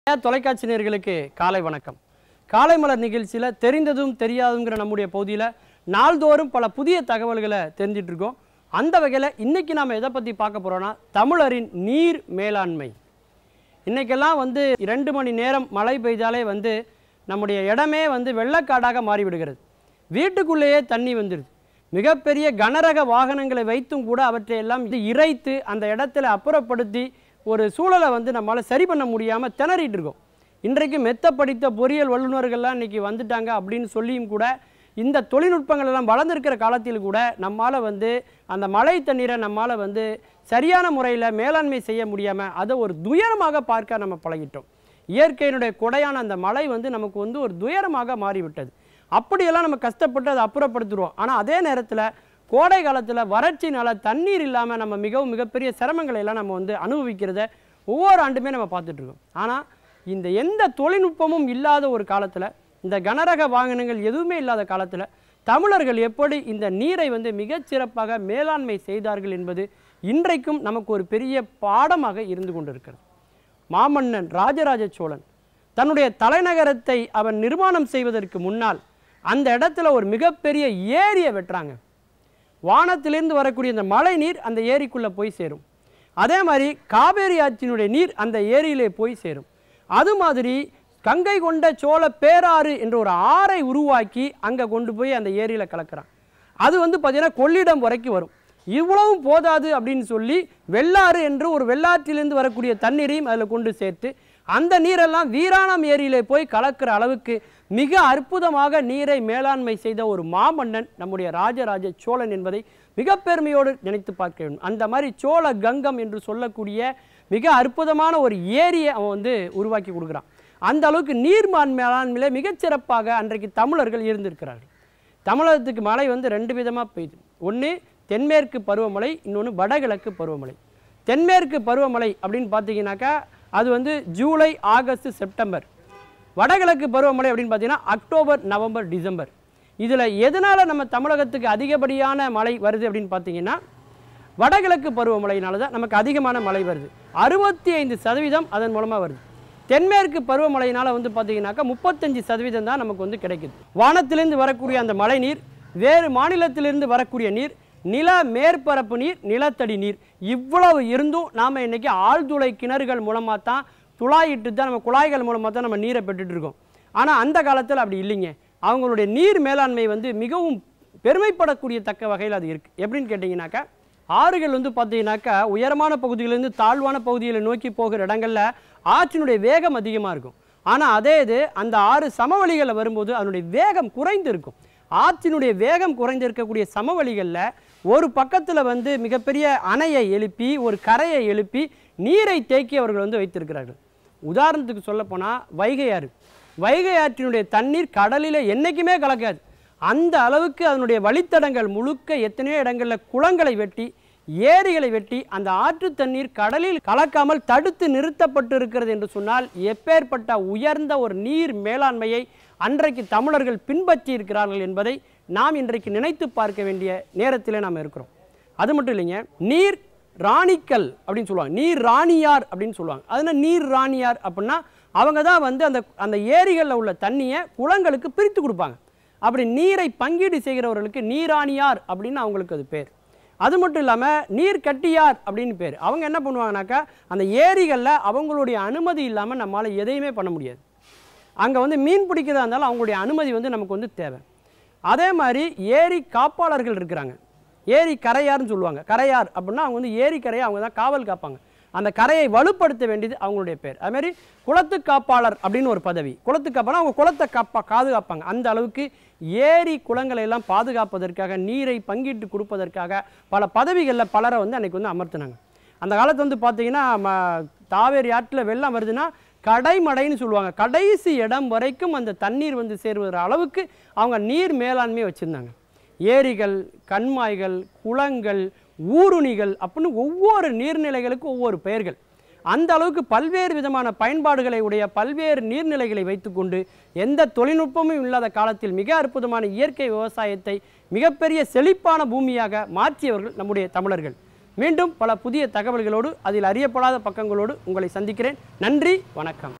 தொலைக்காட்சி நேயர்களுக்கு காலை வணக்கம் காலை மலர் நிகழ்ச்சியில் தெரிந்ததும் தெரியாதுங்கிற நம்முடைய பகுதியில் நாள்தோறும் பல புதிய தகவல்களை தெரிஞ்சிட்டு இருக்கோம் அந்த வகையில் இன்னைக்கு நாம் எதை பற்றி பார்க்க போகிறோன்னா தமிழரின் நீர் மேலாண்மை இன்னைக்கெல்லாம் வந்து இரண்டு மணி நேரம் மழை பெய்தாலே வந்து நம்முடைய இடமே வந்து வெள்ளக்காடாக மாறிவிடுகிறது வீட்டுக்குள்ளேயே தண்ணி வந்துடுது மிகப்பெரிய கனரக வாகனங்களை வைத்தும் கூட அவற்றை எல்லாம் இது இறைத்து அந்த இடத்துல அப்புறப்படுத்தி ஒரு சூழலை வந்து நம்மளால் சரி பண்ண முடியாமல் திணறிட்டு இருக்கோம் இன்றைக்கு மெத்த படித்த பொறியியல் வல்லுநர்கள்லாம் இன்னைக்கு வந்துட்டாங்க அப்படின்னு சொல்லியும் கூட இந்த தொழில்நுட்பங்கள் எல்லாம் வளர்ந்திருக்கிற காலத்தில் கூட நம்மால் வந்து அந்த மழை தண்ணீரை நம்மால் வந்து சரியான முறையில் மேலாண்மை செய்ய முடியாமல் அதை ஒரு துயரமாக பார்க்க நம்ம பழகிட்டோம் இயற்கையினுடைய கொடையான அந்த மழை வந்து நமக்கு வந்து ஒரு துயரமாக மாறிவிட்டது அப்படியெல்லாம் நம்ம கஷ்டப்பட்டு அதை அப்புறப்படுத்துகிறோம் ஆனால் அதே நேரத்தில் கோடை காலத்தில் வறட்சினால தண்ணீர் இல்லாமல் நம்ம மிகவும் மிகப்பெரிய சிரமங்களை எல்லாம் நம்ம வந்து அனுபவிக்கிறத ஒவ்வொரு ஆண்டுமே நம்ம பார்த்துட்டு இருக்கோம் ஆனால் இந்த எந்த தொழில்நுட்பமும் இல்லாத ஒரு காலத்தில் இந்த கனரக வாகனங்கள் எதுவுமே இல்லாத காலத்தில் தமிழர்கள் எப்படி இந்த நீரை வந்து மிகச் சிறப்பாக மேலாண்மை செய்தார்கள் என்பது இன்றைக்கும் நமக்கு ஒரு பெரிய பாடமாக இருந்து கொண்டிருக்கிறது மாமன்னன் ராஜராஜ சோழன் தன்னுடைய தலைநகரத்தை அவன் நிர்மாணம் செய்வதற்கு முன்னால் அந்த இடத்துல ஒரு மிகப்பெரிய ஏரியை வெட்டுறாங்க வானத்திலிருந்து வரக்கூடிய இந்த மழை நீர் அந்த ஏரிக்குள்ளே போய் சேரும் அதே மாதிரி காவேரி ஆற்றினுடைய நீர் அந்த ஏரியிலே போய் சேரும் அது மாதிரி கங்கை கொண்ட சோழ பேராறு என்ற ஒரு ஆறை உருவாக்கி அங்கே கொண்டு போய் அந்த ஏரியில் கலக்கிறான் அது வந்து பார்த்தீங்கன்னா கொள்ளிடம் வரைக்கும் வரும் இவ்வளவும் போதாது அப்படின்னு சொல்லி வெள்ளாறு என்று ஒரு வெள்ளாற்றிலிருந்து வரக்கூடிய தண்ணீரையும் அதில் கொண்டு சேர்த்து அந்த நீரெல்லாம் வீராணம் ஏரியிலே போய் கலக்கிற அளவுக்கு மிக அற்புதமாக நீரை மேலாண்மை செய்த ஒரு மாமன்னன் நம்முடைய ராஜராஜ சோழன் என்பதை மிக பெருமையோடு நினைத்து பார்க்க வேண்டும் அந்த மாதிரி சோழ கங்கம் என்று சொல்லக்கூடிய மிக அற்புதமான ஒரு ஏரியை அவன் வந்து உருவாக்கி கொடுக்குறான் அந்த அளவுக்கு நீர் மான் மேலாண்மையில மிகச்சிறப்பாக அன்றைக்கு தமிழர்கள் இருந்திருக்கிறார்கள் தமிழகத்துக்கு மழை வந்து ரெண்டு விதமாக பெய்யுது ஒன்று தென்மேற்கு பருவமழை இன்னொன்று வடகிழக்கு பருவமழை தென்மேற்கு பருவமழை அப்படின்னு பார்த்தீங்கன்னாக்கா அது வந்து ஜூலை ஆகஸ்ட் செப்டம்பர் வடகிழக்கு பருவமழை அப்படின்னு பார்த்தீங்கன்னா அக்டோபர் நவம்பர் டிசம்பர் இதில் எதனால் நம்ம தமிழகத்துக்கு அதிகப்படியான மழை வருது அப்படின்னு பார்த்தீங்கன்னா வடகிழக்கு பருவமழையினால தான் நமக்கு அதிகமான மழை வருது அறுபத்தி ஐந்து சதவீதம் அதன் மூலமாக வருது தென்மேற்கு பருவமழையினால் வந்து பார்த்தீங்கன்னாக்கா முப்பத்தஞ்சு சதவீதம் தான் நமக்கு வந்து கிடைக்குது வானத்திலிருந்து வரக்கூடிய அந்த மழை நீர் வேறு மாநிலத்திலிருந்து வரக்கூடிய நீர் நில மேற்பரப்பு நீர் நிலத்தடி நீர் இவ்வளவு இருந்தும் நாம் இன்னைக்கு ஆழ்துளை கிணறுகள் மூலமாக தான் துளாயிட்டு தான் நம்ம குழாய்கள் மூலமாக தான் நம்ம நீரை பெற்றுட்டு இருக்கோம் ஆனால் அந்த காலத்தில் அப்படி இல்லைங்க அவங்களுடைய நீர் மேலாண்மை வந்து மிகவும் பெருமைப்படக்கூடிய தக்க வகையில் அது இருக்குது எப்படின்னு கேட்டிங்கனாக்கா ஆறுகள் வந்து பார்த்தீங்கன்னாக்கா உயரமான பகுதியிலேருந்து தாழ்வான பகுதிகளை நோக்கி போகிற இடங்கள்ல ஆற்றினுடைய வேகம் அதிகமாக இருக்கும் ஆனால் அதே இது அந்த ஆறு சமவெளிகளில் வரும்போது அதனுடைய வேகம் குறைந்து இருக்கும் ஆற்றினுடைய வேகம் குறைந்து இருக்கக்கூடிய சமவெளிகளில் ஒரு பக்கத்தில் வந்து மிகப்பெரிய அணையை எழுப்பி ஒரு கரையை எழுப்பி நீரை தேக்கி அவர்கள் வந்து வைத்திருக்கிறார்கள் உதாரணத்துக்கு சொல்லப்போனால் வைகை ஆறு வைகை ஆற்றினுடைய தண்ணீர் கடலில் என்றைக்குமே கலக்காது அந்த அளவுக்கு அதனுடைய வழித்தடங்கள் முழுக்க எத்தனையோ இடங்களில் குளங்களை வெட்டி ஏரிகளை வெட்டி அந்த ஆற்று தண்ணீர் கடலில் கலக்காமல் தடுத்து நிறுத்தப்பட்டு இருக்கிறது என்று சொன்னால் எப்பேற்பட்ட உயர்ந்த ஒரு நீர் மேலாண்மையை அன்றைக்கு தமிழர்கள் பின்பற்றி இருக்கிறார்கள் என்பதை நாம் இன்றைக்கு நினைத்து பார்க்க வேண்டிய நேரத்தில் நாம் இருக்கிறோம் அது மட்டும் இல்லைங்க நீர் ராணிக்கல் அப்படின்னு சொல்லுவாங்க நீர் ராணியார் அப்படின்னு சொல்லுவாங்க அதுனா நீர் ராணியார் அப்படின்னா அவங்க தான் வந்து அந்த அந்த ஏரிகளில் உள்ள தண்ணியை குளங்களுக்கு பிரித்து கொடுப்பாங்க அப்படி நீரை பங்கீடு செய்கிறவர்களுக்கு நீராணியார் அப்படின்னு அவங்களுக்கு அது பேர் அது மட்டும் இல்லாமல் நீர் கட்டியார் அப்படின்னு பேர் அவங்க என்ன பண்ணுவாங்கனாக்கா அந்த ஏரிகளில் அவங்களுடைய அனுமதி இல்லாமல் நம்மளால் எதையுமே பண்ண முடியாது அங்கே வந்து மீன் பிடிக்கிறதா இருந்தாலும் அவங்களுடைய அனுமதி வந்து நமக்கு வந்து தேவை அதே மாதிரி ஏரி காப்பாளர்கள் இருக்கிறாங்க ஏரி கரையார்னு சொல்லுவாங்க கரையார் அப்படின்னா அவங்க வந்து ஏரி கரையை அவங்க தான் காவல் காப்பாங்க அந்த கரையை வலுப்படுத்த வேண்டியது அவங்களுடைய பேர் அது மாதிரி குளத்து காப்பாளர் அப்படின்னு ஒரு பதவி குளத்து காப்பாளர் அவங்க குளத்தை காப்பா பாதுகாப்பாங்க அந்த அளவுக்கு ஏரி குளங்களை எல்லாம் பாதுகாப்பதற்காக நீரை பங்கிட்டு கொடுப்பதற்காக பல பதவிகளில் பலரை வந்து அன்னைக்கு வந்து அமர்த்தினாங்க அந்த காலத்து வந்து பார்த்தீங்கன்னா ம- காவேரி ஆற்றில் வெள்ளம் வருதுன்னா கடைமடைன்னு சொல்லுவாங்க கடைசி இடம் வரைக்கும் அந்த தண்ணீர் வந்து சேருகிற அளவுக்கு அவங்க நீர் மேலாண்மை வச்சுருந்தாங்க ஏரிகள் கண்மாய்கள் குளங்கள் ஊருணிகள் அப்படின்னு ஒவ்வொரு நீர்நிலைகளுக்கும் ஒவ்வொரு பெயர்கள் அந்த அளவுக்கு பல்வேறு விதமான பயன்பாடுகளை உடைய பல்வேறு நீர்நிலைகளை வைத்துக்கொண்டு எந்த தொழில்நுட்பமும் இல்லாத காலத்தில் மிக அற்புதமான இயற்கை விவசாயத்தை மிகப்பெரிய செழிப்பான பூமியாக மாற்றியவர்கள் நம்முடைய தமிழர்கள் மீண்டும் பல புதிய தகவல்களோடு அதில் அறியப்படாத பக்கங்களோடு உங்களை சந்திக்கிறேன் நன்றி வணக்கம்